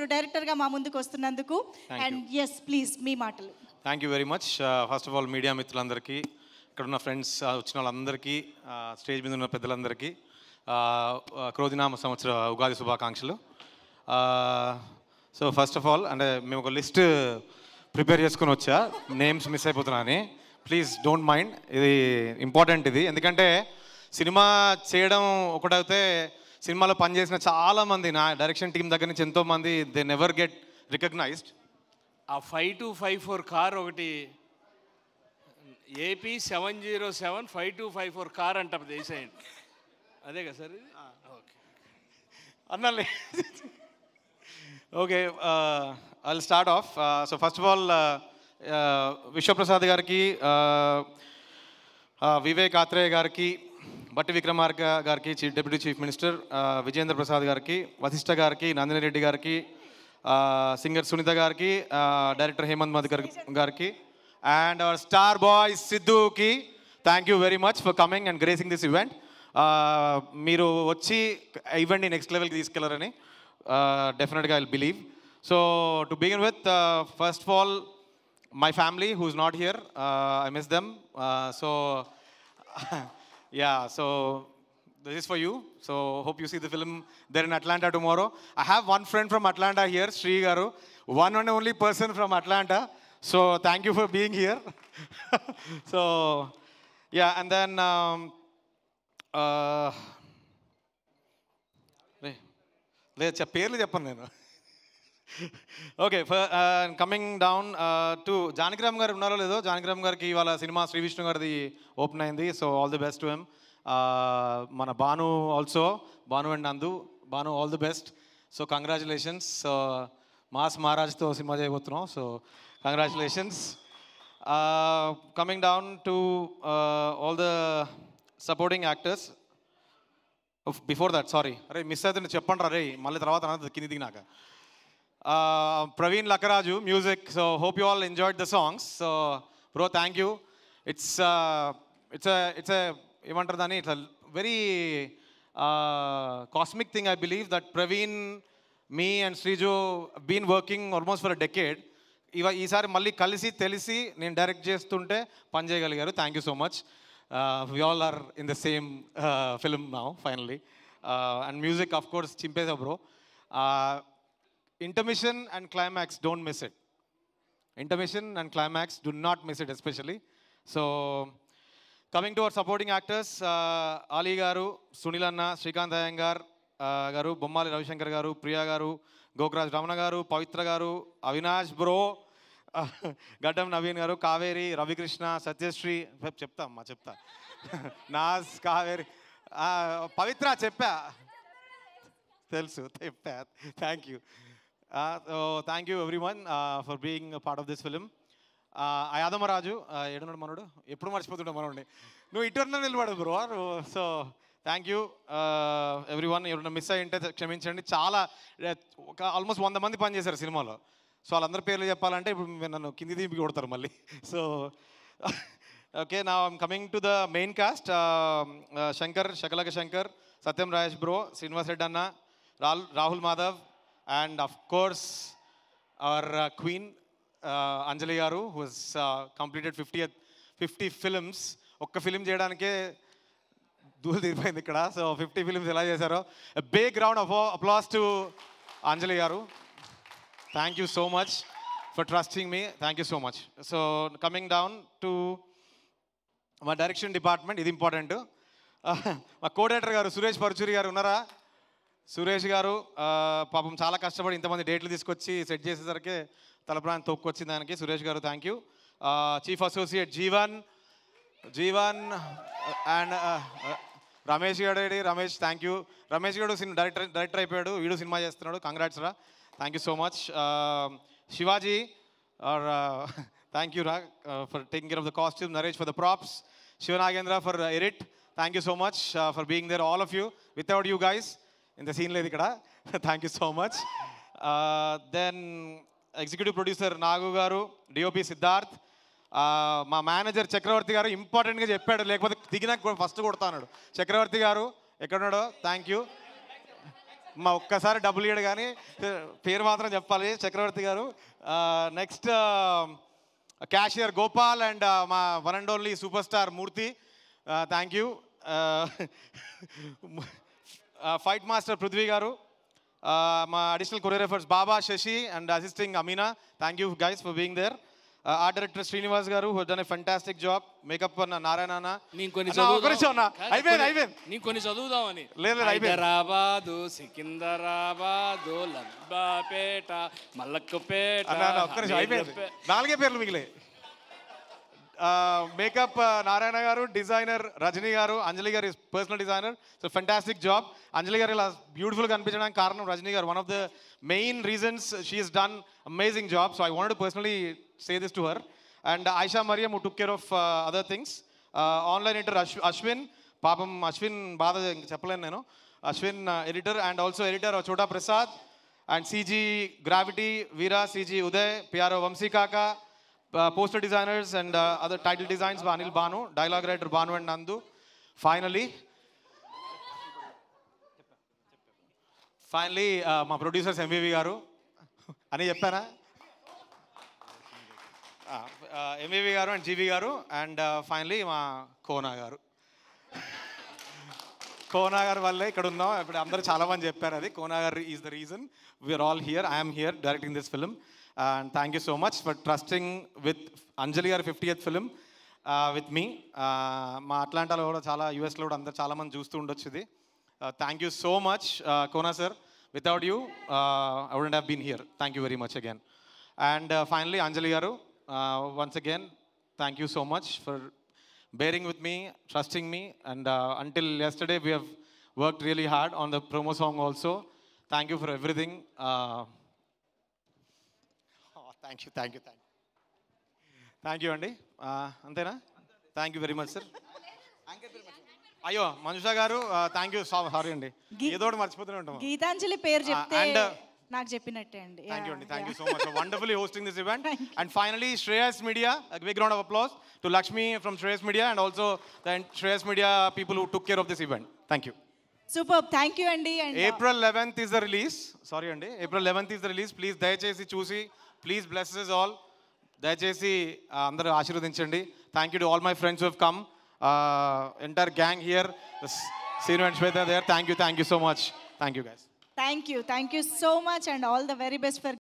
ఇప్పుడు డైరెక్టర్గా మా ముందుకు వస్తున్నందుకు అండ్ ఎస్ ప్లీజ్ మీ మాటలు thank you very much first of all media మిత్రులందరికీ ఇక్కడ ఉన్న ఫ్రెండ్స్ వచ్చిన వాళ్ళందరికీ స్టేజ్ మీద ఉన్న పెద్దలందరికీ uh, uh, క్రోధినామ సంవత్సర ఉగాది శుభాకాంక్షలు సో ఫస్ట్ ఆఫ్ ఆల్ అంటే మేము ఒక లిస్ట్ ప్రిపేర్ చేసుకుని వచ్చా నేమ్స్ మిస్ అయిపోతున్నా అని ప్లీజ్ డోంట్ మైండ్ ఇది ఇంపార్టెంట్ ఇది ఎందుకంటే సినిమా చేయడం ఒకటైతే సినిమాలో పనిచేసిన చాలామంది నా డైరెక్షన్ టీం దగ్గర నుంచి ఎంతోమంది దే నెవర్ గెట్ రికగ్నైజ్డ్ ఆ five two five four car ఒకటి AP seven zero seven five two five four car అంట దేశాయండి అదే కదా సార్ ఇది ఓకే అన్నాలే okay I start off so first of all Vishwaprasad గారికి uh, uh, వివేక్ ఆత్రేయ గారికి బట్టి విక్రమార్క గారికి chief deputy chief minister Vijendra Prasad గారికి వశిష్ఠ గారికి నందిని రెడ్డి గారికి సింగర్ సునీత గారికి డైరెక్టర్ హేమంత్ మధుకర్ గారికి అండ్ అవర్ స్టార్ బాయ్ సిద్ధుకి thank you very much for coming and gracing this event మీరు వచ్చి ఈవెంట్ని నెక్స్ట్ లెవెల్కి తీసుకెళ్లారని డెఫినెట్గా I believe so to begin with first of all my family who's not here uh, i miss them uh, so yeah so this is for you so hope you see the film there in atlanta tomorrow i have one friend from atlanta here sri garu one and only person from atlanta so thank you for being here so yeah and then um, uh, లే- లేదు చెప్ పేర్లు చెప్పను నేను okay coming down to Janakiram garu ఉన్నారో లేదో జానకిరామ్ గారికి ఇవాళ సినిమా శ్రీ విష్ణు గారిది ఓపెన్ అయింది so all the best to him మన Bhanu also Bhanu and Nandu Bhanu all the best so congratulations so mass మహారాజ్తో సినిమా చేయబోతున్నాం so congratulations coming down to all the supporting actors before that sorry అరే మిస్ అవుతుంది చెప్పండి రే మళ్ళీ తర్వాత అన్నది కింది దిగినాక uh, Praveen Lakaraju, music. So hope you all enjoyed the songs. So bro, thank you. It's uh, it's a it's a ఏమంటారు దాన్ని it's very cosmic thing I believe that Praveen మీ and Sreeju been working almost for decade ఇవ ఈసారి మళ్ళీ కలిసి తెలిసి నేను direct చేస్తుంటే పని చేయగలిగారు thank you so much we all are in the same film now finally and music of course చింపేసా bro intermission and climax don't miss it intermission and climax do not miss it especially so coming to our supporting actors uh, ali garu sunil anna srikanth ayangar uh, garu bommali ravishankar garu priya garu Gokaraj Ramana garu Pavitra గారు Avinash bro గడ్డం నవీన్ గారు కావేరి రవికృష్ణ సత్యశ్రీ చెప్తా అమ్మా చెప్తా నాస్ కావేరి ఆ, పవిత్ర చెప్పా తెలుసు చెప్పా thank you so thank you everyone for being part of this film Yadamaraju ఏడున్నాడు మనోడు ఎప్పుడు మర్చిపోతుండే మనోడిని నువ్వు ఇటర్న నిలబడు bro so thank you everyone ఎవరైనా మిస్ అయ్యి ఉంటే క్షమించండి చాలా eh, ఒక ఆల్మోస్ట్ వంద మంది పనిచేశారు సినిమాలో సో వాళ్ళందరి పేర్లు చెప్పాలంటే ఇప్పుడు మీరు నన్ను కింది దింపి కొడతారు మళ్ళీ సో ఓకే నా coming to the main cast Shankar Shakalaka Shankar Satyam Rajesh bro Srinivas Reddy అన్న Rahul Rahul Madhav and of course our queen Anjali garu who's completed fifty fifty films ఒక్క ఫిలిం చేయడానికే దూలు తీరిపోయింది ఇక్కడ సో ఫిఫ్టీ ఫిలిమ్స్ ఎలా చేశారో big round of applause to Anjali garu thank you so much for trusting me thank you so much so coming down to మా direction department ఇది important మా కోడేటర్ గారు సురేష్ పరుచూరి గారు ఉన్నారా సురేష్ గారు ఆ, పాపం చాలా కష్టపడి ఇంతమంది డేట్లు తీసుకొచ్చి సెట్ చేసేసరికి తలప్రాణం తొక్కొచ్చింది దానికి Suresh garu thank you chief associate Jeevan Jeevan and Ramesh garu AD? Ramesh thank you Ramesh garu cinema director director అయిపోయాడు వీడు సినిమా చేస్తున్నాడు కంగ్రాట్స్ రా thank you so much Shivaji R thank you రా for taking care of the costume Naresh for the props Shivanagendra for edit thank you so much for being there all of you without you guys ఇంత scene లేదు ఇక్కడ thank you so much then executive producer Nagu garu DOP Siddharth ఆ, మా manager చక్రవర్తి గారు ఇంపార్టెంట్గా చెప్పాడు లేకపోతే దిగినాక first కొడతాడు చక్రవర్తి గారు ఎక్కడున్నాడో థ్యాంక్ యూ మా ఒక్కసారి డబ్బులు ఇయ్యడు కానీ పేరు మాత్రం చెప్పాలి Chakravarthi garu next cashier Gopal and మా one and only super star Murthy thank you fight master Prithvi garu Uh, మా additional choreographers Baba Shashi and assisting Amina thank you guys for being there art director Srinivas garu who done a fantastic job makeup అన్న నారాయణ అన్న నేను కొన్ని అన్న, ఒక నిమిషం అన్న. కాదు, అయిపోయింది కొన్ని- అయిపోయింది నేను కొన్ని చదువుదామని లేదు, లేదు, అయిపోయింది. హైదరాబాదు సికింద్రాబాదు లబ్బాపేట మల్లక్కపేట అన్న అన్న, ఒక్క నిమిషం అయిపోయింది హమీర్పేట. నాలుగే పేర్లు మిగిలే మేకప్ నారాయణ గారు designer Rajani garu Anjali garu personal designer so fantastic job Anjali garu ఇలా బ్యూటిఫుల్ కనిపించడానికి కారణం Rajani garu one of the main reasons she's done amazing job so I want personally say this to her and Ayesha Mariam who took care of other things online editor Ashwin పాపం అశ్విన్ బాధ ఇంక చెప్పలేను నేను Ashwin editor and also editor Chota Prasad and CG gravity Veera CG Uday PRO Vamshi Kaka poster designers and other title designs Anil Bhanu dialogue writer Bhanu and Nandu finally finally మా producers MVV garu అని చెప్పానా MVV గారు and జీవి గారు అండ్ ఫైనలీ మా కోనా గారు కోనా గారి వల్లే ఇక్కడ ఉన్నాం ఇప్పుడు అందరూ చాలా మంది చెప్పారు అది Kona garu is the reason we're all here I'm here directing this film and thank you so much for trusting with Anjali గారి ఫిఫ్టీయత్ ఫిలిం విత్ మీ మా అట్లాంటాలో కూడా చాలా యూఎస్లో కూడా అందరు చాలా మంది చూస్తూ ఉండొచ్చు ఇది thank you so much Kona sir without you I wouldn't have been here thank you very much again and finally Anjali garu once again thank you so much for bearing with me, trusting me, and until yesterday we have worked really hard on the promo song also. Thank you for everything. Thank you. Thank you, Andy. Antena? Thank you very much, sir. Ayo, Manusha garu, thank you. Sorry, Andy. ఏదో ఒకటి మర్చిపోతూనే ఉంటాం గీతాంజలి పేరు చెప్తే and, నాకు చెప్పినట్టే అండి Thank you, Yeah, Andy. Thank you yeah. so much for wonderfully hosting this event. And finally, Shreyas Media, a big round of applause to Lakshmi from Shreyas Media and also the Shreyas Media people who took care of this event. Thank you. Super thank you అండి and April 11th is the release. Sorry, Andy. April 11th is the release. Please, దయచేసి చూసి please bless us all. దయచేసి ఆ, అందరూ ఆశీర్వదించండి thank you to all my friends have come entire gang here Seenu and Shweta there thank you thank you so much thank you guys thank you thank you so much and all the very best for